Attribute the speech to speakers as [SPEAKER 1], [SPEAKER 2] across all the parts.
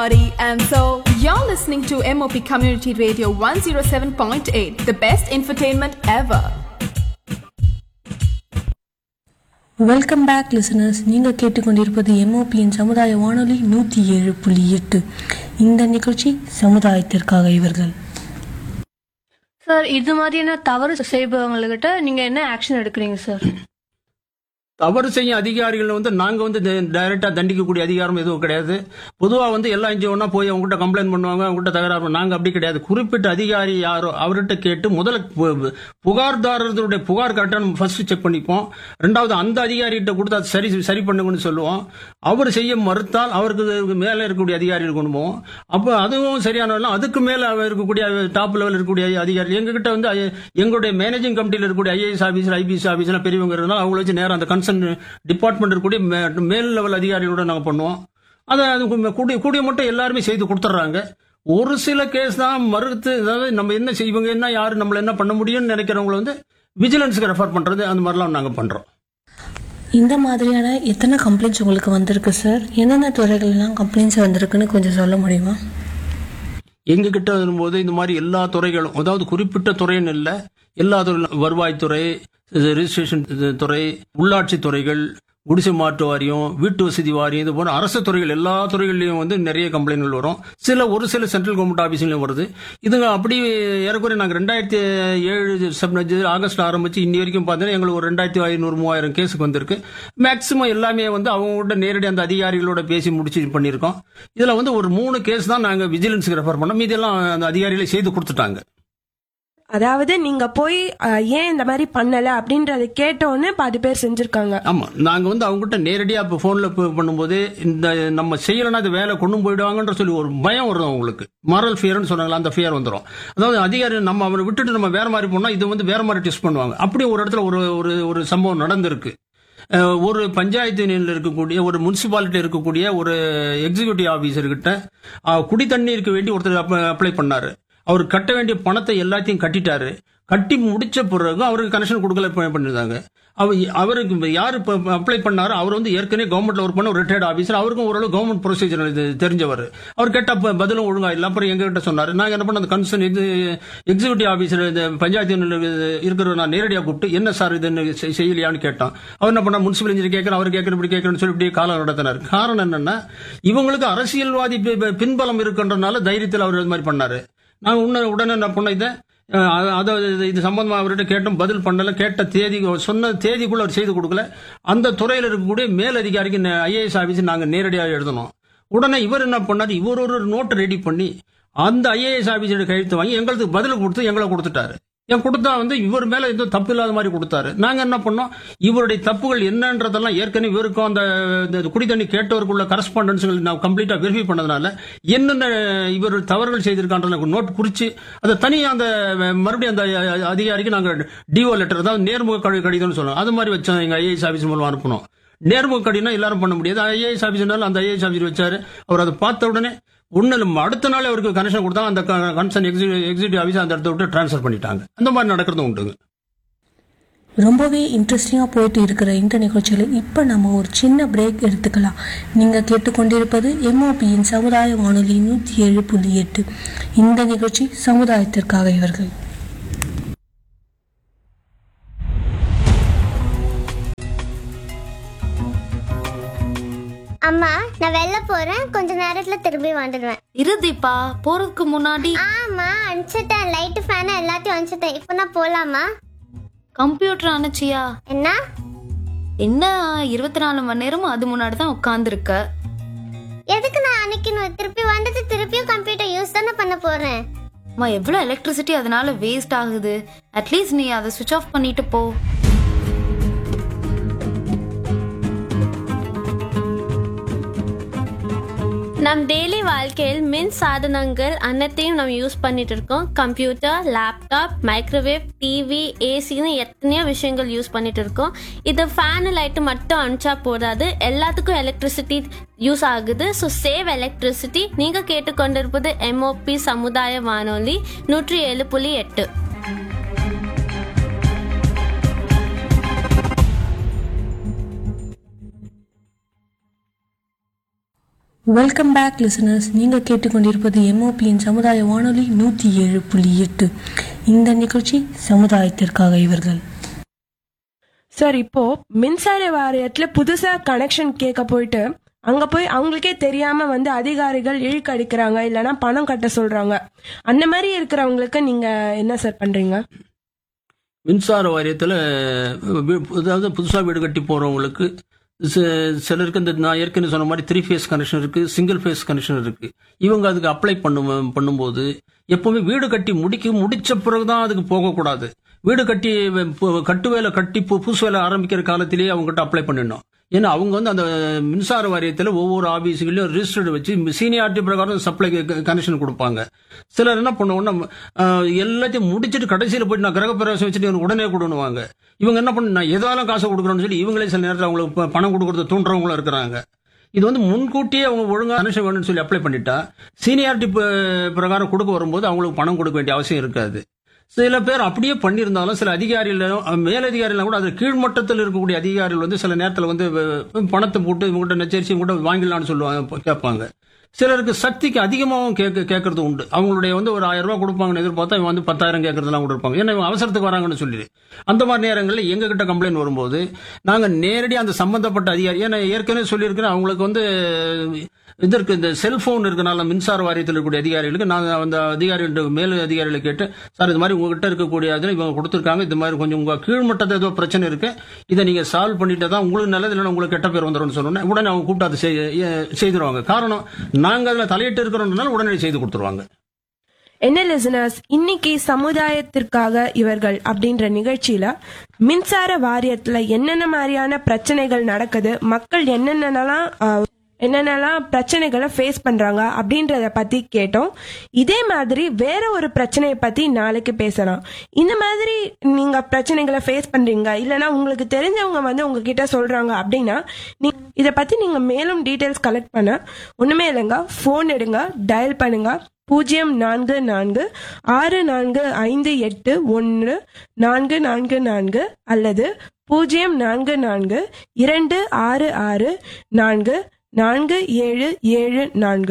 [SPEAKER 1] body and soul. You're listening to MOP Community Radio 107.8, the best infotainment ever.
[SPEAKER 2] Welcome back listeners நீங்கள் கேட்டுக்கொண்டிருப்பது எம்ஓபியின் சமுதாய வானொலி நூற்றி ஏழு புள்ளி எட்டு இந்த நிகழ்ச்சி சமுதாயத்திற்காக இவர்கள்
[SPEAKER 3] சார் இது மாதிரியான தவறு செய்பவங்ககிட்ட நீங்க என்ன ஆக்ஷன் எடுக்கிறீங்க சார்
[SPEAKER 4] தவறு செய்யும் அதிகாரிகள் வந்து நாங்க வந்து டைரக்டா தண்டிக்கக்கூடிய அதிகாரம் எதுவும் கிடையாது பொதுவா வந்து எல்லா என்ஜிஓனா போய் அவங்ககிட்ட கம்ப்ளைண்ட் பண்ணுவாங்க அவங்ககிட்ட தகராறு பண்ணுவாங்க. நாங்க அப்படி கிடையாது குறிப்பிட்ட அதிகாரி யாரோ அவர்கிட்ட கேட்டு முதல்ல பு- புகார்தாரர்களுடைய புகார் கரெக்டாக ஃபர்ஸ்ட் செக் பண்ணிப்போம் ரெண்டாவது அந்த அதிகாரிகிட்ட கொடுத்து அது சரி சரி பண்ணுங்கன்னு சொல்லுவோம் அவர் செய்ய மறுத்தால் அவருக்கு மேலே இருக்கக்கூடிய அதிகாரிகள் கொண்டு போவோம் அப்போ அதுவும் சரியான அதுக்கு மேலே இருக்கக்கூடிய டாப் லெவல் இருக்கக்கூடிய அதிகாரிகள் எங்ககிட்ட வந்து ஐ- எங்களுடைய மேனேஜிங் கமிட்டியில் இருக்கக்கூடிய ஐஏஎஸ் ஆஃபீஸர் ஐபிஎஸ் ஆஃபீஸ்லாம் பெரியவங்க இருந்தால் அவங்கள வச்சு நேரம் அந்த கன்சர்ன் டிபார்ட்மெண்ட் இருக்கக்கூடிய மே- மேல் லெவல் அதிகாரிகளோட நாங்கள் பண்ணுவோம் அதை அது கு- கூடிய கூடிய மட்டும் எல்லாருமே செய்து கொடுத்துட்றாங்க ஒரு சில கேஸ் தான் மறுத்து அதாவது நம்ம என்ன செய்வோங்க என்ன யாரு நம்மள என்ன பண்ண முடியும்னு நினைக்கிறவங்கள வந்து விஜிலன்ஸுக்கு ரெஃபர் பண்றது அந்த மாதிரிலாம் நாங்கள் பண்றோம்
[SPEAKER 2] இந்த மாதிரியான எத்தனை கம்ப்ளைண்ட்ஸ் உங்களுக்கு வந்திருக்கு சார் எந்தெந்த துறைகள்லாம் கம்ப்ளைண்ட்ஸ் வந்திருக்குன்னு கொஞ்சம் சொல்ல முடியுமா
[SPEAKER 4] எங்ககிட்ட வரும்போது இந்த மாதிரி எல்லா துறைகளும் அதாவது குறிப்பிட்ட துறைன்னு இல்லை எல்லா துறையிலும் வருவாய்த்துறை இது ரெஜிஸ்ட்ரேஷன் இது துறை உள்ளாட்சி துறைகள் குடிசை மாற்று வாரியம் வீட்டு வசதி வாரியம் இது போன்ற அரசு துறைகள் எல்லா துறைகள்லையும் வந்து நிறைய கம்ப்ளைண்ட்கள் வரும் சில ஒரு சில சென்ட்ரல் கவர்மெண்ட் ஆஃபீஸ்லையும் வருது இதுங்க அப்படி ஏறக்குறைய நாங்கள் ரெண்டாயிரத்தி ஏழு செப்டம்பர் ஆகஸ்ட் ஆரம்பிச்சு இன்னி வரைக்கும் பார்த்தீங்கன்னா எங்களுக்கு ஒரு ரெண்டாயிரத்தி ஐநூறு மூவாயிரம் கேஸுக்கு வந்திருக்கு மேக்சிமம் எல்லாமே வந்து அவங்ககிட்ட நேரடி அந்த அதிகாரிகளோட பேசி முடிச்சு இது பண்ணியிருக்கோம் இதில் வந்து ஒரு மூணு கேஸ் தான் நாங்கள் விஜிலன்ஸுக்கு ரெஃபர் பண்ணோம் மீதெல்லாம் அந்த அதிகாரிகளே செய்து கொடுத்துட்டாங்க
[SPEAKER 5] அதாவது நீங்க போய் அஹ், ஏன் இந்த மாதிரி பண்ணல அப்படின்றத கேட்டோன்னு பாதி பேர் செஞ்சிருக்காங்க
[SPEAKER 4] ஆமா நாங்க வந்து அவங்ககிட்ட நேரடியா இப்போ போன்ல பண்ணும்போது இந்த நம்ம செய்யலைன்னா அது வேலை கொண்டு போயிடுவாங்கன்ற சொல்லி ஒரு பயம் வரும் அவங்களுக்கு மாரல் ஃபியர்னு சொன்னாங்களா அந்த ஃபியர் வந்துடும் அதாவது அதிகாரி நம்ம அவனை விட்டுட்டு நம்ம வேற மாதிரி போனா இது வந்து வேற மாதிரி டெஸ்ட் பண்ணுவாங்க அப்படி ஒரு இடத்துல ஒரு ஒரு ஒரு சம்பவம் நடந்திருக்கு அஹ், ஒரு பஞ்சாயத்து யூனியன்ல இருக்கக்கூடிய ஒரு முனிசிபாலிட்டி இருக்கக்கூடிய ஒரு எக்ஸிகியூட்டிவ் ஆபீசர் கிட்ட அஹ், குடி தண்ணீருக்கு வேண்டி ஒருத்தர் அப்ளை பண்ணாரு அவர் கட்ட வேண்டிய பணத்தை எல்லாத்தையும் கட்டிட்டாரு கட்டி முடிச்ச பிறகு அவருக்கு கனெக்ஷன் கொடுக்கல ப- பண்ணிருந்தாங்க அவர் அவருக்கு யார் அப்ளை பண்ணாரோ அவர் வந்து ஏற்கனவே கவர்மெண்ட்ல ஒர்க் பண்ண ஒரு ரிட்டையர்ட் ஆஃபீஸர் அவருக்கும் ஓரளவு கவர்மெண்ட் ப்ரொசீஜர் இது தெரிஞ்சவர் அவர் கேட்ட ப- பதிலும் ஒழுங்கா இல்லை அப்புறம் எங்க கிட்ட சொன்னாரு நாங்க என்ன பண்ண அந்த கன்சர்ன் இது எக்ஸிகூட்டிவ் ஆஃபீஸர் இந்த பஞ்சாயத்து இருக்கிற நான் நேரடியாக கூப்பிட்டு என்ன சார் இது என்ன செய்- செய்யலையான்னு கேட்டோம் அவர் என்ன பண்ணா முனிசிபல் இன்ஜினியர் கேட்கறேன் அவர் கேட்கறேன் இப்படி கேட்கறேன்னு சொல்லி இப்படி காலம் நடத்தினார் காரணம் என்னன்னா இவங்களுக்கு அரசியல்வாதி பி- பி- பின்பலம் இருக்குன்றனால தைரியத்தில் அவர் இது மாதிரி பண்ணாரு நான் உடனே உடனே என்ன பண்ண இதை அஹ், அத- அதாவது இது- இது சம்பந்தமா அவர்கிட்ட கேட்டோம் பதில் பண்ணல கேட்ட தேதி சொன்ன தேதிக்குள்ள அவர் செய்து கொடுக்கல அந்த துறையில் இருக்கக்கூடிய மேலதிகாரிக்கு ஐஏஎஸ் ஆபீஸ் நாங்க நேரடியாக எழுதணும் உடனே இவர் என்ன பண்ணாரு இவர் ஒரு நோட் ரெடி பண்ணி அந்த ஐஏஎஸ் ஆபீஸோட கையெழுத்து வாங்கி எங்களுக்கு பதில் கொடுத்து எங்களை கொடுத்துட்டாரு என் கொடுத்தா வந்து இவர் மேல எந்த தப்பு இல்லாத மாதிரி கொடுத்தாரு நாங்க என்ன பண்ணோம் இவருடைய தப்புகள் என்னன்றதெல்லாம் ஏற்கனவே இவருக்கும் அந்த இந்த குடி தண்ணி கேட்டவருக்குள்ள கரஸ்பாண்டன்ஸ்கள் நான் கம்ப்ளீட்டா வெரிஃபை பண்ணதுனால என்னென்ன இவர் தவறுகள் செய்திருக்கான்ற நோட் குறிச்சு அதை தனியாக அந்த மறுபடியும் அந்த அதிகாரிக்கு நாங்க டிஓ லெட்டர் அதாவது நேர்முக கடி கடிதம்னு சொல்லுவோம் அது மாதிரி வச்சோம் எங்க ஐஏஎஸ் ஆபீஸ் மூலம் அனுப்பணும் நேர்முக கடிதம் எல்லாரும் பண்ண முடியாது ஐஏஎஸ் ஆபீஸ்னால அந்த ஐஏஎஸ் ஆபீஸ் வச்சாரு அவர் அதை பார்த்த உடனே ஒன்னு அடுத்த நாள் அவருக்கு கனெக்ஷன் கொடுத்தாங்க அந்த கன்சர்ன் எக்ஸிக்யூட்டிவ் ஆஃபீஸ் அந்த இடத்த விட்டு ட்ரான்ஸ்ஃபர் பண்ணிட்டாங்க அந்த மாதிரி நடக்கிறதும் உண்டுங்க
[SPEAKER 2] ரொம்பவே இன்ட்ரெஸ்டிங்காக போயிட்டு இருக்கிற இந்த நிகழ்ச்சியில் இப்போ நம்ம ஒரு சின்ன பிரேக் எடுத்துக்கலாம் நீங்கள் கேட்டுக்கொண்டிருப்பது எம்ஓபியின் சமுதாய வானொலி நூற்றி ஏழு புள்ளி எட்டு இந்த நிகழ்ச்சி சமுதாயத்திற்காக இவர்கள்
[SPEAKER 6] அம்மா நான் வெளில போறேன் கொஞ்ச நேரத்துல திரும்பி வந்துடுவேன்
[SPEAKER 7] இருதிப்பா போறதுக்கு முன்னாடி
[SPEAKER 6] ஆமா அனுப்பிச்சிட்டேன் லைட்டு ஃபேன் எல்லாத்தையும் அனுப்பிச்சிட்டேன் இப்போ நான் போலாமா
[SPEAKER 7] கம்ப்யூட்டர் அனுச்சியா
[SPEAKER 6] என்ன
[SPEAKER 7] என்ன இருபத்தி நாலு மணி நேரமும் அது முன்னாடி தான் உட்காந்துருக்க
[SPEAKER 6] எதுக்கு நான் அனுக்கணும் திருப்பி வந்துட்டு திருப்பியும் கம்ப்யூட்டர் யூஸ் தானே பண்ண போறேன்
[SPEAKER 7] அம்மா எவ்வளோ எலக்ட்ரிசிட்டி அதனால வேஸ்ட் ஆகுது அட்லீஸ்ட் நீ அதை சுவிச் ஆஃப் பண்ணிட்டு போ
[SPEAKER 8] நம் டெய்லி வாழ்க்கையில் மின் சாதனங்கள் அனைத்தையும் நம்ம யூஸ் பண்ணிட்டு இருக்கோம் கம்ப்யூட்டர் லேப்டாப் மைக்ரோவேவ் டிவி ஏசின்னு எத்தனையோ விஷயங்கள் யூஸ் பண்ணிட்டு இருக்கோம் இது ஃபேனு லைட்டு மட்டும் அனுப்பிச்சா போதாது எல்லாத்துக்கும் எலக்ட்ரிசிட்டி யூஸ் ஆகுது ஸோ சேவ் எலக்ட்ரிசிட்டி நீங்கள் கேட்டுக்கொண்டிருப்பது எம்ஓபி சமுதாய வானொலி நூற்றி ஏழு புள்ளி எட்டு
[SPEAKER 2] வெல்கம் பேக் லிசனர்ஸ் நீங்கள் கேட்டுக்கொண்டிருப்பது எம்ஓபியின் சமுதாய வானொலி நூற்றி ஏழு புள்ளி எட்டு இந்த நிகழ்ச்சி சமுதாயத்திற்காக இவர்கள்
[SPEAKER 5] சார் இப்போ மின்சார வாரியத்துல புதுசா கனெக்ஷன் கேட்க போயிட்டு அங்க போய் அவங்களுக்கே தெரியாம வந்து அதிகாரிகள் இழுக்கடிக்கிறாங்க இல்லைன்னா பணம் கட்ட சொல்றாங்க அந்த மாதிரி இருக்கிறவங்களுக்கு நீங்க என்ன சார் பண்றீங்க
[SPEAKER 4] மின்சார வாரியத்தில் அதாவது புதுசாக வீடு கட்டி போகிறவங்களுக்கு சிலருக்கு இந்த நான் ஏற்கனவே சொன்ன மாதிரி த்ரீ ஃபேஸ் கனெக்ஷன் இருக்குது சிங்கிள் ஃபேஸ் கனெக்ஷன் இருக்குது இவங்க அதுக்கு அப்ளை பண்ணும் பண்ணும்போது எப்போவுமே வீடு கட்டி முடிக்க முடிச்ச பிறகு தான் அதுக்கு போகக்கூடாது வீடு கட்டி பு- கட்டு வேலை கட்டி பு- புதுசு வேலை ஆரம்பிக்கிற காலத்திலேயே அவங்ககிட்ட அப்ளை பண்ணிடணும் ஏன்னா அவங்க வந்து அந்த மின்சார வாரியத்தில் ஒவ்வொரு ஆபீஸுகளையும் ரிஜிஸ்டர்டு வச்சு சீனியாரிட்டி பிரகாரம் சப்ளை கனெக்ஷன் கொடுப்பாங்க சிலர் என்ன பண்ணுவோம்னா ஆஹ், எல்லாத்தையும் முடிச்சிட்டு கடைசியில் போயிட்டு நான் கிரகப்பிரவேசம் வச்சுட்டு எனக்கு உடனே கொடுணுவாங்க இவங்க என்ன பண்ண நான் எதாலும் காசு கொடுக்குறோன்னு சொல்லி இவங்களே சில நேரத்தில் அவங்களுக்கு ப- பணம் கொடுக்கறத தூண்டுறவங்களும் இருக்கிறாங்க இது வந்து முன்கூட்டியே அவங்க ஒழுங்கா கனெக்ஷன் வேணும்னு சொல்லி அப்ளை பண்ணிட்டா சீனியாரிட்டி பிரகாரம் கொடுக்க வரும்போது அவங்களுக்கு பணம் கொடுக்க வேண்டிய அவசியம் இருக்காது சில பேர் அப்படியே பண்ணியிருந்தாலும் சில அதிகாரிகள் அஹ், மேலதிகாரிகள் கூட அது கீழ்மட்டத்தில் இருக்கக்கூடிய அதிகாரிகள் வந்து சில நேரத்தில் வந்து அஹ், பணத்தை போட்டு இவங்ககிட்ட நெச்சரிச்சு இவங்ககிட்ட வாங்கிடலாம்னு சொல்லுவாங்க கேட்பாங்க சிலருக்கு சக்திக்கு அதிகமாகவும் கேட்க கேட்கறது உண்டு அவங்களுடைய வந்து ஒரு ஆயிரம் ரூபாய் கொடுப்பாங்கன்னு எதிர்பார்த்தா இவன் வந்து பத்தாயிரம் கேட்கறதுலாம் கூட இருப்பாங்க ஏன்னா இவங்க அவசரத்துக்கு வராங்கன்னு சொல்லி அந்த மாதிரி நேரங்களில் எங்க கிட்ட கம்ப்ளைண்ட் வரும்போது நாங்கள் நேரடியாக அந்த சம்பந்தப்பட்ட அதிகாரி ஏன்னா ஏற்கனவே சொல்லியிருக்கிறேன் அவங்களுக்கு வந்து இதற்கு இந்த செல்போன் இருக்கனால மின்சார வாரியத்தில் இருக்கக்கூடிய அதிகாரிகளுக்கு நாங்கள் அந்த அதிகாரிகள் மேல் அதிகாரிகளை கேட்டு சார் இது மாதிரி உங்ககிட்ட இருக்கக்கூடிய அதில் இவங்க கொடுத்துருக்காங்க இது மாதிரி கொஞ்சம் உங்கள் கீழ்மட்டத்தில் ஏதோ பிரச்சனை இருக்கு இதை நீங்கள் சால்வ் பண்ணிட்டு தான் உங்களுக்கு நல்லது இல்லைன்னா உங்களுக்கு கெட்ட பேர் வந்துடும்னு சொன்னோன்னே உடனே அவங்க கூப்பிட்டு அதை செய்- எ- செய்திருவாங்க காரணம் நாங்கள் அதில் தலையிட்டு இருக்கிறோம்னால உடனே செய்து கொடுத்துருவாங்க
[SPEAKER 5] என்ன லிசனர்ஸ் இன்னைக்கு சமுதாயத்திற்காக இவர்கள் அப்படின்ற நிகழ்ச்சியில மின்சார வாரியத்துல என்னென்ன மாதிரியான பிரச்சனைகள் நடக்குது மக்கள் என்னென்னலாம் ஆஹ், என்னென்னலாம் பிரச்சனைகளை ஃபேஸ் பண்றாங்க அப்படின்றத பத்தி கேட்டோம் இதே மாதிரி வேற ஒரு பிரச்சனையை பத்தி நாளைக்கு பேசலாம் இந்த மாதிரி நீங்க பிரச்சனைகளை ஃபேஸ் பண்றீங்க இல்லைன்னா உங்களுக்கு தெரிஞ்சவங்க வந்து உங்ககிட்ட சொல்றாங்க அப்படின்னா நீ இதை பத்தி நீங்க மேலும் டீடைல்ஸ் கலெக்ட் பண்ண ஒண்ணுமே இல்லைங்க ஃபோன் எடுங்க டயல் பண்ணுங்க பூஜ்ஜியம் நான்கு நான்கு ஆறு நான்கு ஐந்து எட்டு ஒன்று நான்கு நான்கு நான்கு அல்லது பூஜ்ஜியம் நான்கு நான்கு இரண்டு ஆறு ஆறு நான்கு நான்கு ஏழு ஏழு நான்கு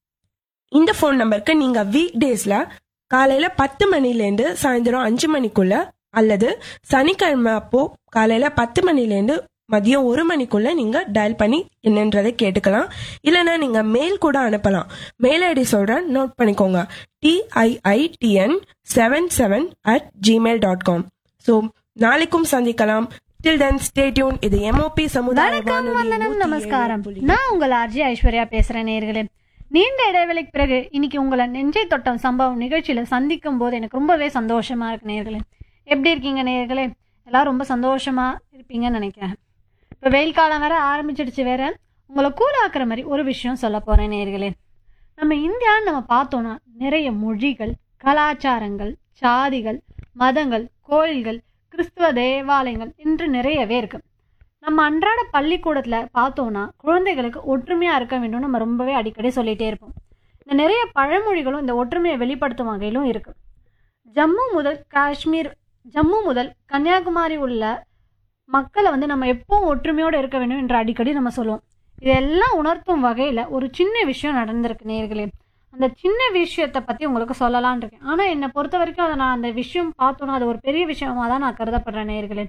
[SPEAKER 5] இந்த ஃபோன் நம்பருக்கு நீங்க வீக் டேஸ்ல காலையில பத்து மணிலேருந்து சாயந்தரம் அஞ்சு மணிக்குள்ள அல்லது சனிக்கிழமை அப்போ காலையில பத்து மணிலேருந்து மதியம் ஒரு மணிக்குள்ள நீங்க டயல் பண்ணி என்னன்றதை கேட்டுக்கலாம் இல்லைன்னா நீங்க மெயில் கூட அனுப்பலாம் மெயில் ஐடி சொல்றேன் நோட் பண்ணிக்கோங்க DIITN seven seven at Gmail dot com so நாளைக்கும் சந்திக்கலாம் டில் தென் ஸ்டே டியூன் இது எம்ஓபி சமுதாய
[SPEAKER 9] வணக்கம்
[SPEAKER 5] வானொலி
[SPEAKER 9] வந்தனம்
[SPEAKER 5] 107
[SPEAKER 9] நமஸ்காரம்
[SPEAKER 5] புள்ளி
[SPEAKER 9] நான் உங்கள் ஆர்ஜி ஐஸ்வர்யா பேசுறேன் நேர்களே நீண்ட இடைவெளிக்கு பிறகு இன்னைக்கு உங்களை நெஞ்சை தொட்டம் சம்பவம் நிகழ்ச்சியில சந்திக்கும் போது எனக்கு ரொம்பவே சந்தோஷமா இருக்கு நேர்களே எப்படி இருக்கீங்க நேர்களே எல்லாரும் ரொம்ப சந்தோஷமா இருப்பீங்கன்னு நினைக்கிறேன் இப்போ வெயில் காலம் வேற ஆரம்பிச்சிடுச்சு வேற உங்களை கூலாக்குற மாதிரி ஒரு விஷயம் சொல்ல போறேன் நேர்களே நம்ம இந்தியான்னு நம்ம பார்த்தோம்னா நிறைய மொழிகள் கலாச்சாரங்கள் சாதிகள் மதங்கள் கோயில்கள் கிறிஸ்துவ தேவாலயங்கள் என்று நிறையவே இருக்கு நம்ம அன்றாட பள்ளிக்கூடத்தில் பார்த்தோம்னா குழந்தைகளுக்கு ஒற்றுமையாக இருக்க வேண்டும் நம்ம ரொம்பவே அடிக்கடி சொல்லிகிட்டே இருப்போம் இந்த நிறைய பழமொழிகளும் இந்த ஒற்றுமையை வெளிப்படுத்தும் வகையிலும் இருக்கு ஜம்மு முதல் காஷ்மீர் ஜம்மு முதல் கன்னியாகுமரி உள்ள மக்களை வந்து நம்ம எப்பவும் ஒற்றுமையோடு இருக்க வேண்டும் என்று அடிக்கடி நம்ம சொல்லுவோம் இதெல்லாம் உணர்த்தும் வகையில் ஒரு சின்ன விஷயம் நடந்திருக்கு நேர்களே அந்த சின்ன விஷயத்தை பற்றி உங்களுக்கு சொல்லலாம்னு இருக்கேன் ஆனால் என்னை பொறுத்த வரைக்கும் அதை நான் அந்த விஷயம் பார்த்தோன்னா அது ஒரு பெரிய விஷயமா தான் நான் கருதப்படுறேன் நேர்களே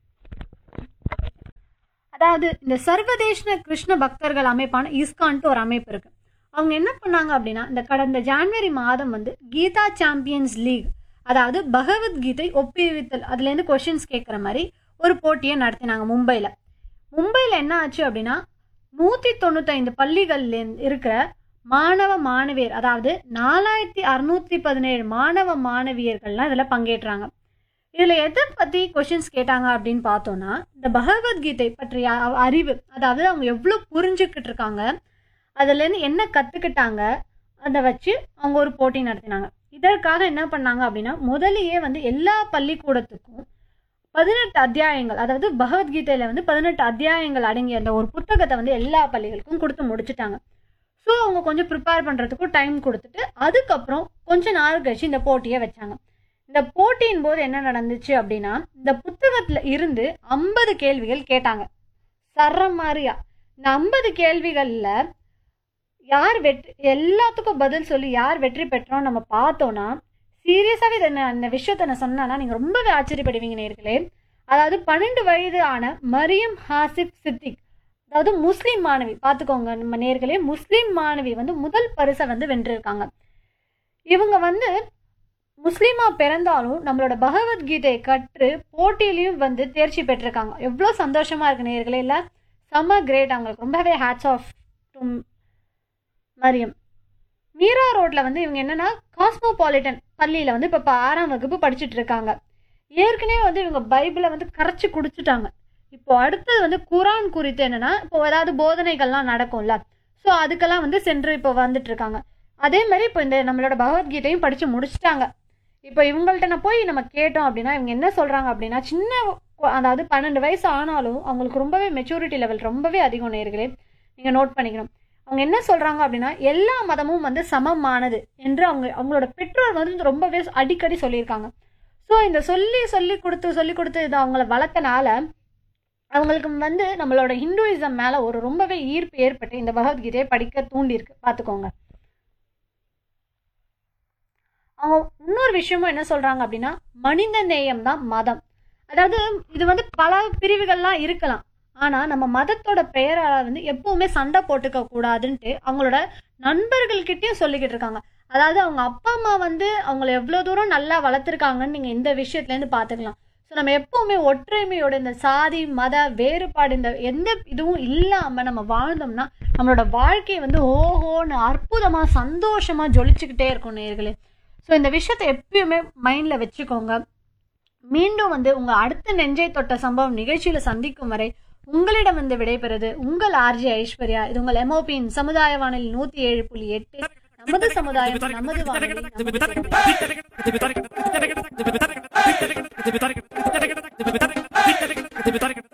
[SPEAKER 9] அதாவது இந்த சர்வதேச கிருஷ்ண பக்தர்கள் அமைப்பான இஸ்கான்ட்டு ஒரு அமைப்பு இருக்கு அவங்க என்ன பண்ணாங்க அப்படின்னா இந்த கடந்த ஜான்வரி மாதம் வந்து கீதா சாம்பியன்ஸ் லீக் அதாவது பகவத்கீதை ஒப்புவித்தல் அதுலேருந்து கொஷின்ஸ் கேட்குற மாதிரி ஒரு போட்டியை நடத்தினாங்க மும்பையில் மும்பையில் என்ன ஆச்சு அப்படின்னா நூற்றி தொண்ணூத்தைந்து பள்ளிகள்ல இருக்கிற மாணவ மாணவியர் அதாவது நாலாயிரத்தி அறுநூத்தி பதினேழு மாணவ மாணவியர்கள்லாம் இதில் பங்கேற்றாங்க இதில் எதை பற்றி கொஷின்ஸ் கேட்டாங்க அப்படின்னு பார்த்தோன்னா இந்த பகவத்கீதை பற்றிய அ- அறிவு அதாவது அவங்க எவ்வளோ புரிஞ்சுக்கிட்டு இருக்காங்க அதுலேருந்து என்ன கற்றுக்கிட்டாங்க அதை வச்சு அவங்க ஒரு போட்டி நடத்தினாங்க இதற்காக என்ன பண்ணாங்க அப்படின்னா முதலியே வந்து எல்லா பள்ளிக்கூடத்துக்கும் பதினெட்டு அத்தியாயங்கள் அதாவது பகவத்கீதையில் வந்து பதினெட்டு அத்தியாயங்கள் அடங்கிய அந்த ஒரு புத்தகத்தை வந்து எல்லா பள்ளிகளுக்கும் கொடுத்து முடிச்சுட்டாங்க ஸோ அவங்க கொஞ்சம் ப்ரிப்பேர் பண்ணுறதுக்கும் டைம் கொடுத்துட்டு அதுக்கப்புறம் கொஞ்ச நாள் கழிச்சு இந்த போட்டியை வச்சாங்க இந்த போட்டியின் போது என்ன நடந்துச்சு அப்படின்னா இந்த புத்தகத்துல இருந்து ஐம்பது கேள்விகள் கேட்டாங்க சர்ற மாதிரியா இந்த ஐம்பது கேள்விகள்ல யார் வெற்றி எல்லாத்துக்கும் பதில் சொல்லி யார் வெற்றி பெற்றோம் நம்ம பார்த்தோம்னா சீரியஸாகவே இதை நான் இந்த விஷயத்த நான் சொன்னேன்னா நீங்கள் ரொம்பவே ஆச்சரியப்படுவீங்க நேர்களே அதாவது பன்னெண்டு வயது ஆன மரியம் ஹாசிப் சித்திக் அதாவது முஸ்லீம் மாணவி பார்த்துக்கோங்க நம்ம நேர்களே முஸ்லீம் மாணவி வந்து முதல் பரிசை வந்து வென்றிருக்காங்க இவங்க வந்து முஸ்லீமா பிறந்தாலும் நம்மளோட பகவத்கீதையை கற்று போட்டியிலையும் வந்து தேர்ச்சி பெற்றிருக்காங்க எவ்வளோ சந்தோஷமா இருக்கு நேர்களே இல்லை செம்ம கிரேட் அவங்களுக்கு ரொம்பவே hats off to Mariam Meera ரோட்ல வந்து இவங்க என்னன்னா காஸ்மோபாலிட்டன் பள்ளியில வந்து இப்போ ஆறாம் வகுப்பு படிச்சுட்டு இருக்காங்க ஏற்கனவே வந்து இவங்க பைபிளை வந்து கரைச்சி குடிச்சிட்டாங்க இப்போ அடுத்தது வந்து குரான் குறித்து என்னன்னா இப்போ ஏதாவது போதனைகள்லாம் நடக்கும்ல ஸோ அதுக்கெல்லாம் வந்து சென்று இப்போ வந்துட்டு இருக்காங்க அதே மாதிரி இப்போ இந்த நம்மளோட பகவத்கீதையும் படித்து முடிச்சிட்டாங்க இப்போ இவங்கள்ட்ட நான் போய் நம்ம கேட்டோம் அப்படின்னா இவங்க என்ன சொல்கிறாங்க அப்படின்னா சின்ன கொ- அதாவது பன்னெண்டு வயசு ஆனாலும் அவங்களுக்கு ரொம்பவே மெச்சூரிட்டி லெவல் ரொம்பவே அதிகம் நேர்களே நீங்கள் நோட் பண்ணிக்கணும் அவங்க என்ன சொல்கிறாங்க அப்படின்னா எல்லா மதமும் வந்து சமமானது என்று அவங்க அவங்களோட பெற்றோர் வந்து ரொம்பவே அடிக்கடி சொல்லியிருக்காங்க ஸோ இந்த சொல்லி சொல்லி கொடுத்து சொல்லி கொடுத்து இதை அவங்கள வளர்த்தனால அவங்களுக்கு வந்து நம்மளோட ஹிந்துயிசம் மேலே ஒரு ரொம்பவே ஈர்ப்பு ஏற்பட்டு இந்த பகவத்கீதையை படிக்க தூண்டியிருக்கு பார்த்துக்கோங்க அவங்க இன்னொரு விஷயமும் என்ன சொல்றாங்க அப்படின்னா மனித நேயம் தான் மதம் அதாவது இது வந்து பல பிரிவுகள்லாம் இருக்கலாம் ஆனா நம்ம மதத்தோட பெயரால வந்து எப்பவுமே சண்டை போட்டுக்க கூடாதுன்ட்டு அவங்களோட நண்பர்கள்கிட்டயும் சொல்லிக்கிட்டு இருக்காங்க அதாவது அவங்க அப்பா அம்மா வந்து அவங்கள எவ்வளோ தூரம் நல்லா வளர்த்துருக்காங்கன்னு நீங்கள் இந்த விஷயத்துலேருந்து பார்த்துக்கலாம் ஸோ நம்ம எப்பவுமே ஒற்றுமையோட இந்த சாதி மத வேறுபாடு இந்த எந்த இதுவும் இல்லாமல் நம்ம வாழ்ந்தோம்னா நம்மளோட வாழ்க்கை வந்து ஓஹோன்னு அற்புதமாக சந்தோஷமாக ஜொலிச்சுக்கிட்டே இருக்கும் நேர்களே ஸோ இந்த விஷயத்தை எப்பயுமே மைண்டில் வச்சுக்கோங்க மீண்டும் வந்து உங்கள் அடுத்த நெஞ்சை தொட்ட சம்பவம் நிகழ்ச்சியில் சந்திக்கும் வரை உங்களிடம் வந்து விடைபெறுது உங்கள் ஆர்ஜி ஐஸ்வர்யா இது உங்கள் எம்ஓபியின் சமுதாய வானொலி நூற்றி ஏழு புள்ளி எட்டு நமது சமுதாயம் நமது வானொலி நமது பெருமை.